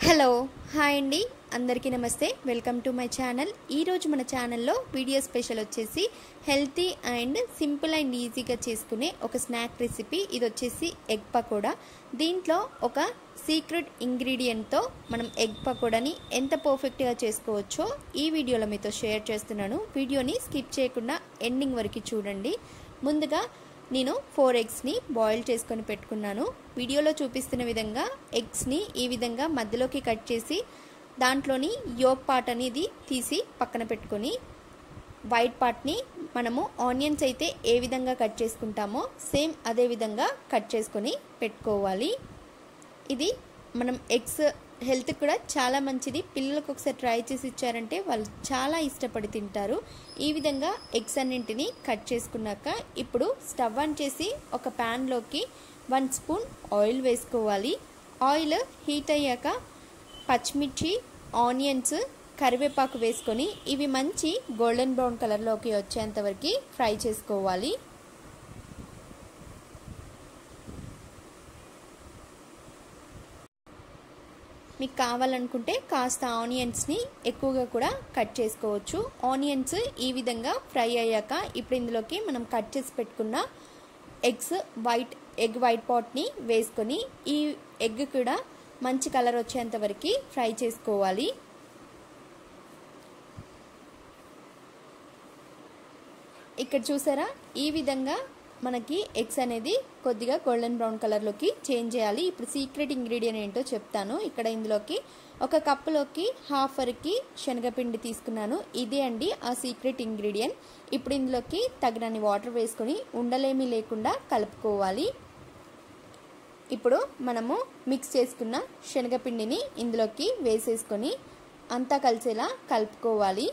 hello hi అండి అందరికీ నమస్తే వెల్కమ్ టు మై ఛానల్ ఈరోజు మన ఛానల్లో వీడియో స్పెషల్ వచ్చేసి హెల్తీ అండ్ సింపుల్ అండ్ ఈజీగా చేసుకునే ఒక స్నాక్ రెసిపీ ఇది వచ్చేసి ఎగ్ పకోడా దీంట్లో ఒక సీక్రెట్ ఇంగ్రీడియంట్తో మనం ఎగ్ పకోడాని ఎంత పర్ఫెక్ట్గా చేసుకోవచ్చో ఈ వీడియోలో మీతో షేర్ చేస్తున్నాను వీడియోని స్కిప్ చేయకుండా ఎండింగ్ వరకు చూడండి ముందుగా నేను ఫోర్ ఎగ్స్ని బాయిల్ చేసుకొని పెట్టుకున్నాను వీడియోలో చూపిస్తున్న విధంగా ఎగ్స్ని ఈ విధంగా మధ్యలోకి కట్ చేసి దాంట్లోని యోక్ పార్ట్ అనేది తీసి పక్కన పెట్టుకొని వైట్ పార్ట్ని మనము ఆనియన్స్ అయితే ఏ విధంగా కట్ చేసుకుంటామో సేమ్ అదే విధంగా కట్ చేసుకొని పెట్టుకోవాలి ఇది మనం ఎగ్స్ హెల్త్ కూడా చాలా మంచిది పిల్లలకు ఒకసారి ట్రై చేసి ఇచ్చారంటే వాళ్ళు చాలా ఇష్టపడి తింటారు ఈ విధంగా ఎగ్స్ అన్నింటినీ కట్ చేసుకున్నాక ఇప్పుడు స్టవ్ ఆన్ చేసి ఒక ప్యాన్లోకి వన్ స్పూన్ ఆయిల్ వేసుకోవాలి ఆయిల్ హీట్ అయ్యాక పచ్చిమిర్చి ఆనియన్స్ కరివేపాకు వేసుకొని ఇవి మంచి గోల్డెన్ బ్రౌన్ కలర్లోకి వచ్చేంతవరకు ఫ్రై చేసుకోవాలి మీకు కావాలనుకుంటే కాస్త ఆనియన్స్ని ఎక్కువగా కూడా కట్ చేసుకోవచ్చు ఆనియన్స్ ఈ విధంగా ఫ్రై అయ్యాక ఇప్పుడు ఇందులోకి మనం కట్ చేసి పెట్టుకున్న ఎగ్స్ వైట్ ఎగ్ వైట్ పాట్ని వేసుకొని ఈ ఎగ్ కూడా మంచి కలర్ వచ్చేంత వరకు ఫ్రై చేసుకోవాలి ఇక్కడ చూసారా ఈ విధంగా మనకి ఎగ్స్ అనేది కొద్దిగా గోల్డెన్ బ్రౌన్ కలర్లోకి చేంజ్ చేయాలి ఇప్పుడు సీక్రెట్ ఇంగ్రీడియంట్ ఏంటో చెప్తాను ఇక్కడ ఇందులోకి ఒక కప్పులోకి హాఫ్ వరకు శనగపిండి తీసుకున్నాను ఇదే అండి ఆ సీక్రెట్ ఇంగ్రీడియంట్ ఇప్పుడు ఇందులోకి తగినన్ని వాటర్ వేసుకొని ఉండలేమీ లేకుండా కలుపుకోవాలి ఇప్పుడు మనము మిక్స్ చేసుకున్న శనగపిండిని ఇందులోకి వేసేసుకొని అంతా కలిసేలా కలుపుకోవాలి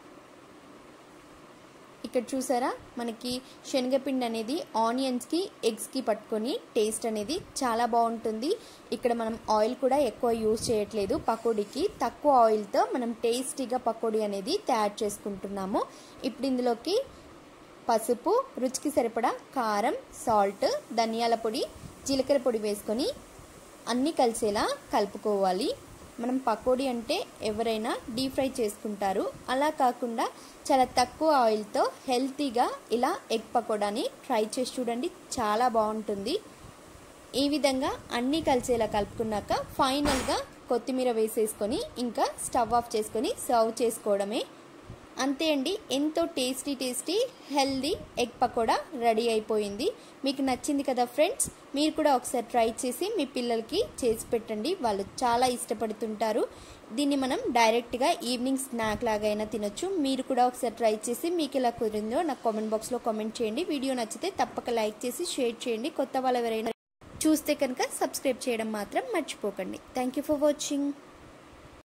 ఇక్కడ చూసారా మనకి శనగపిండి అనేది ఆనియన్స్కి ఎగ్స్కి పట్టుకొని టేస్ట్ అనేది చాలా బాగుంటుంది ఇక్కడ మనం ఆయిల్ కూడా ఎక్కువ యూజ్ చేయట్లేదు పకోడీకి తక్కువ ఆయిల్తో మనం టేస్టీగా పకోడీ అనేది తయారు చేసుకుంటున్నాము ఇప్పుడు ఇందులోకి పసుపు రుచికి సరిపడా కారం సాల్ట్ ధనియాల పొడి జీలకర్ర పొడి వేసుకొని అన్నీ కలిసేలా కలుపుకోవాలి మనం పకోడీ అంటే ఎవరైనా డీప్ ఫ్రై చేసుకుంటారు అలా కాకుండా చాలా తక్కువ ఆయిల్తో హెల్తీగా ఇలా ఎగ్ పకోడాని ట్రై చేసి చూడండి చాలా బాగుంటుంది ఈ విధంగా అన్నీ కలిసేలా కలుపుకున్నాక ఫైనల్గా కొత్తిమీర వేసేసుకొని ఇంకా స్టవ్ ఆఫ్ చేసుకొని సర్వ్ చేసుకోవడమే అంతే అండి ఎంతో tasty tasty healthy egg pakoda ready అయిపోయింది మీకు నచ్చింది కదా ఫ్రెండ్స్ మీరు కూడా ఒకసారి ట్రై చేసి మీ పిల్లలకి చేసి పెట్టండి వాళ్ళు చాలా ఇష్టపడుతుంటారు దీన్ని మనం డైరెక్ట్గా ఈవినింగ్ స్నాక్ లాగైనా తినొచ్చు మీరు కూడా ఒకసారి ట్రై చేసి మీకు ఎలా కుదిరిందో నాకు కామెంట్ బాక్స్లో కామెంట్ చేయండి వీడియో నచ్చితే తప్పక లైక్ చేసి షేర్ చేయండి కొత్త వాళ్ళు ఎవరైనా చూస్తే కనుక సబ్స్క్రైబ్ చేయడం మాత్రం మర్చిపోకండి థ్యాంక్ ఫర్ వాచింగ్